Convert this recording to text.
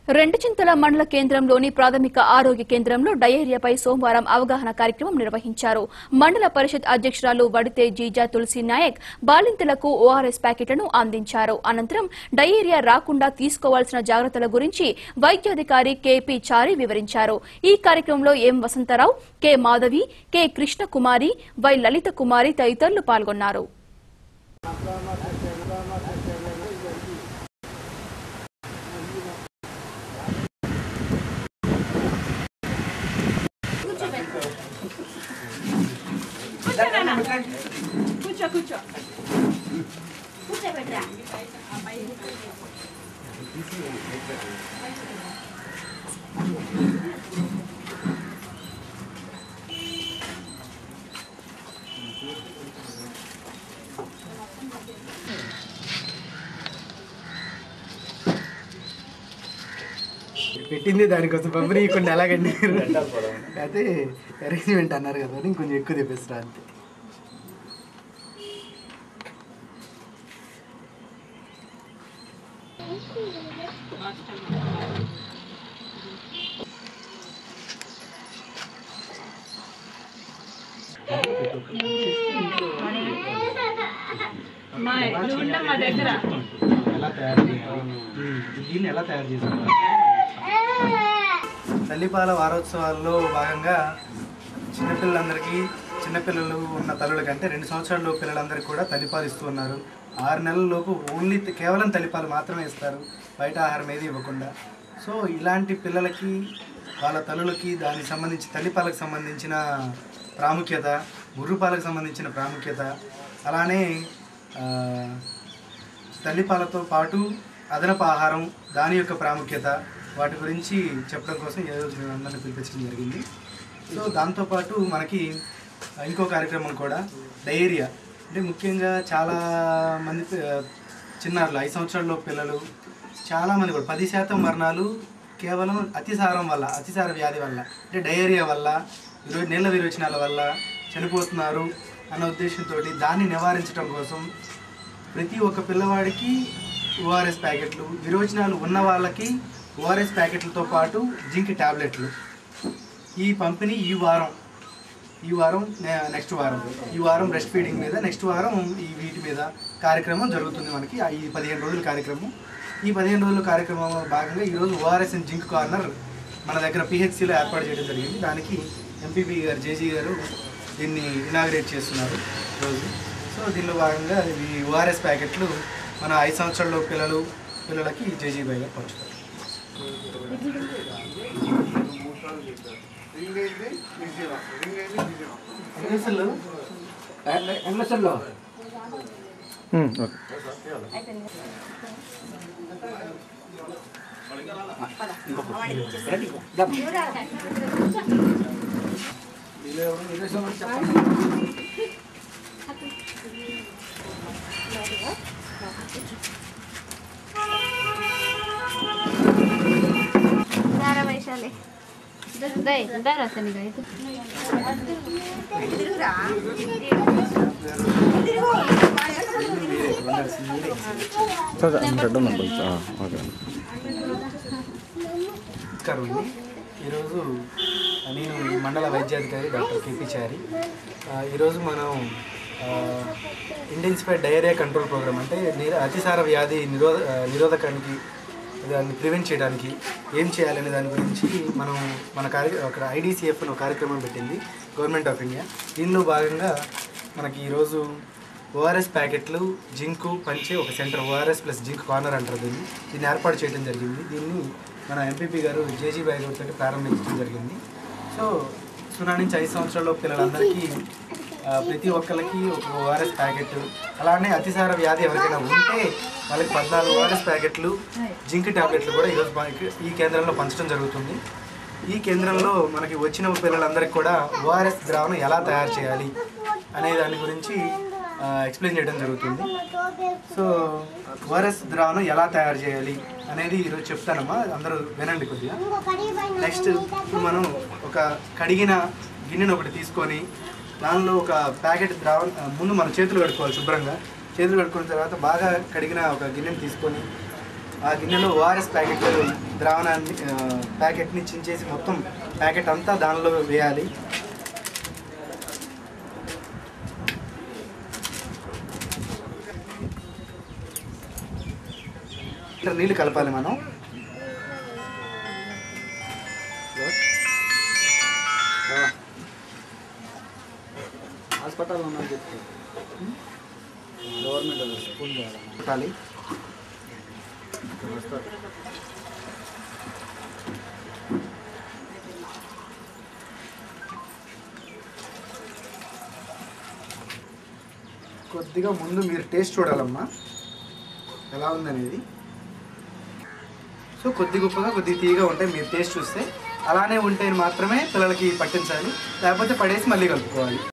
రెండు చింతల మండల కేంద్రంలోని ప్రాథమిక ఆరోగ్య కేంద్రంలో డయేరియాపై సోమవారం అవగాహన కార్యక్రమం నిర్వహించారు మండల పరిషత్ అధ్యక్షురాలు వడితే జీజా తులసి నాయక్ బాలింతలకు ఓఆర్ఎస్ ప్యాకెట్లను అందించారు అనంతరం డయేరియా రాకుండా తీసుకోవాల్సిన జాగ్రత్తల గురించి వైద్యాధికారి కెపి చారి వివరించారు ఈ కార్యక్రమంలో M Vasantharao K Madhavi K Krishnakumari Y Lalitha Kumari తదితరులు పాల్గొన్నారు కూర్చో కూర్చో కూర్చోబెట్టరా పెట్టింది దానికోసం పంపిణీ కొన్ని ఎలాగండి అయితే అరేంజ్మెంట్ అన్నారు కదా అని ఇంకొంచెం ఎక్కువ తెప్పిస్తారు అంతే మా నువ్వు ఉండు మా దగ్గర ఎలా తయారు చేయాలి దీన్ని ఎలా తయారు చేస్తారు తల్లిపాల వారోత్సవాల్లో భాగంగా చిన్నపిల్లలందరికీ చిన్నపిల్లలు ఉన్న తల్లులకి అంటే రెండు సంవత్సరాల పిల్లలందరికీ కూడా తల్లిపాలు ఇస్తూ ఉన్నారు ఆరు నెలల లోపు ఓన్లీ కేవలం తల్లిపాలు మాత్రమే ఇస్తారు బయట ఆహారం ఏది ఇవ్వకుండా సో ఇలాంటి పిల్లలకి వాళ్ళ తల్లులకి దానికి సంబంధించి తల్లిపాలకు సంబంధించిన ప్రాముఖ్యత ముర్రుపాలకు సంబంధించిన ప్రాముఖ్యత అలానే ఆ, తల్లిపాలతో పాటు అదనపు ఆహారం దాని యొక్క ప్రాముఖ్యత వాటి గురించి చెప్పడం కోసం ఈరోజు మేము అందరిని పిలిపించడం జరిగింది సో దాంతోపాటు మనకి ఇంకో కార్యక్రమం కూడా డయేరియా అంటే ముఖ్యంగా చాలా మంది పి- చిన్నారులు ఐదు సంవత్సరాల్లో పిల్లలు చాలామంది కూడా పది శాతం మరణాలు కేవలం అతిసారం వల్ల అతిసార వ్యాధి వల్ల అంటే డయేరియా వల్ల విరో నీళ్ళ విరోచనాల వల్ల చనిపోతున్నారు అన్న ఉద్దేశంతో దాన్ని నివారించడం కోసం ప్రతి ఒక్క పిల్లవాడికి ఓఆర్ఎస్ ప్యాకెట్లు విరోచనాలు ఉన్న వాళ్ళకి ఓఆర్ఎస్ ప్యాకెట్లతో పాటు జింక్ ట్యాబ్లెట్లు ఈ పంపిణీ ఈ వారం ఈ వారం నే- నెక్స్ట్ వారం ఈ వారం బ్రెస్ట్ ఫీడింగ్ మీద నెక్స్ట్ వారం ఈ వీటి మీద కార్యక్రమం జరుగుతుంది మనకి ఆ ఈ పదిహేను రోజుల కార్యక్రమం ఈ పదిహేను రోజుల కార్యక్రమంలో భాగంగా ఈరోజు ఓఆర్ఎస్ అండ్ జింక్ కార్నర్ మన దగ్గర పిహెచ్సిలో ఏర్పాటు చేయడం జరిగింది దానికి ఎంపీపీ గారు జేజీ గారు దీన్ని ఇనాగ్రేట్ చేస్తున్నారు రోజు సో దీనిలో భాగంగా ఈ ఓఆర్ఎస్ ప్యాకెట్లు మన ఐదు సంవత్సరాల పిల్లలు పిల్లలకి జేజీ బాయ్ గారు పంచుతారు Dara Vaishali. Dai, dara tani ga itu. నమస్కారం అండి ఈరోజు నేను ఈ మండల వైద్యాధికారి డాక్టర్ కేపీ చారి ఆ, ఈరోజు మనం ఇంటెన్సిఫైడ్ డయేరియా కంట్రోల్ ప్రోగ్రామ్ అంటే నిర అతిసార వ్యాధి నిరోధ ఆ, నిరోధకానికి దాన్ని ప్రివెంట్ చేయడానికి ఏం చేయాలనే దాని గురించి మనం మన కార్య అక్కడ ఐడిసిఎఫ్ అని ఒక కార్యక్రమం పెట్టింది గవర్నమెంట్ ఆఫ్ ఇండియా దీనిలో భాగంగా మనకి ఈరోజు ఓఆర్ఎస్ ప్యాకెట్లు జింకు పంచే ఒక centre ORS plus zinc corner అంటారు దీన్ని దీన్ని ఏర్పాటు చేయడం జరిగింది దీన్ని మన ఎంపీపీ గారు జేజీ బాయ్ గారితో ప్రారంభించడం జరిగింది సో సున్నా నుంచి ఐదు సంవత్సరాల పిల్లలందరికీ ఆ, ప్రతి ఒక్కరికి ఒక ఓఆర్ఎస్ ప్యాకెట్ అలానే అతిసార వ్యాధి ఎవరికైనా ఉంటే వాళ్ళకి పద్నాలుగు ఓఆర్ఎస్ ప్యాకెట్లు జింక్ టాబ్లెట్లు కూడా ఈరోజు మనకి ఈ కేంద్రంలో పంచడం జరుగుతుంది ఈ కేంద్రంలో మనకి వచ్చిన పిల్లలందరికీ కూడా ఓఆర్ఎస్ ద్రావణం ఎలా తయారు చేయాలి అనే దాని గురించి ఎక్స్ప్లెయిన్ చేయడం జరుగుతుంది సో ఓఆర్ఎస్ ద్రావణం ఎలా తయారు చేయాలి అనేది ఈరోజు చెప్తానమ్మా అందరూ వినండి కొద్దిగా నెక్స్ట్ ఇప్పుడు మనం ఒక కడిగిన గిన్నెను ఒకటి తీసుకొని దానిలో ఒక ప్యాకెట్ ద్రావణ ముందు మనం చేతులు కడుక్కోవాలి శుభ్రంగా చేతులు కడుక్కున్న తర్వాత బాగా కడిగిన ఒక గిన్నెని తీసుకొని ఆ గిన్నెలో ఓఆర్ఎస్ ప్యాకెట్ ద్రావణాన్ని ఆ, ప్యాకెట్ని చించేసి మొత్తం ప్యాకెట్ అంతా దానిలో వేయాలి లీటర్ నీళ్ళు కలపాలి మనం హాస్పిటల్ ఉన్నది చెప్తే గవర్నమెంట్ స్కూల్ కలపాలి కొద్దిగా ముందు మీరు టేస్ట్ చూడాలమ్మా ఎలా ఉందనేది సో కొద్ది గొప్పగా కొద్ది తీయగా ఉంటాయి మీరు టేస్ట్ చూస్తే అలానే ఉంటే మాత్రమే పిల్లలకి పట్టించాలి లేకపోతే పడేసి మళ్ళీ కలుపుకోవాలి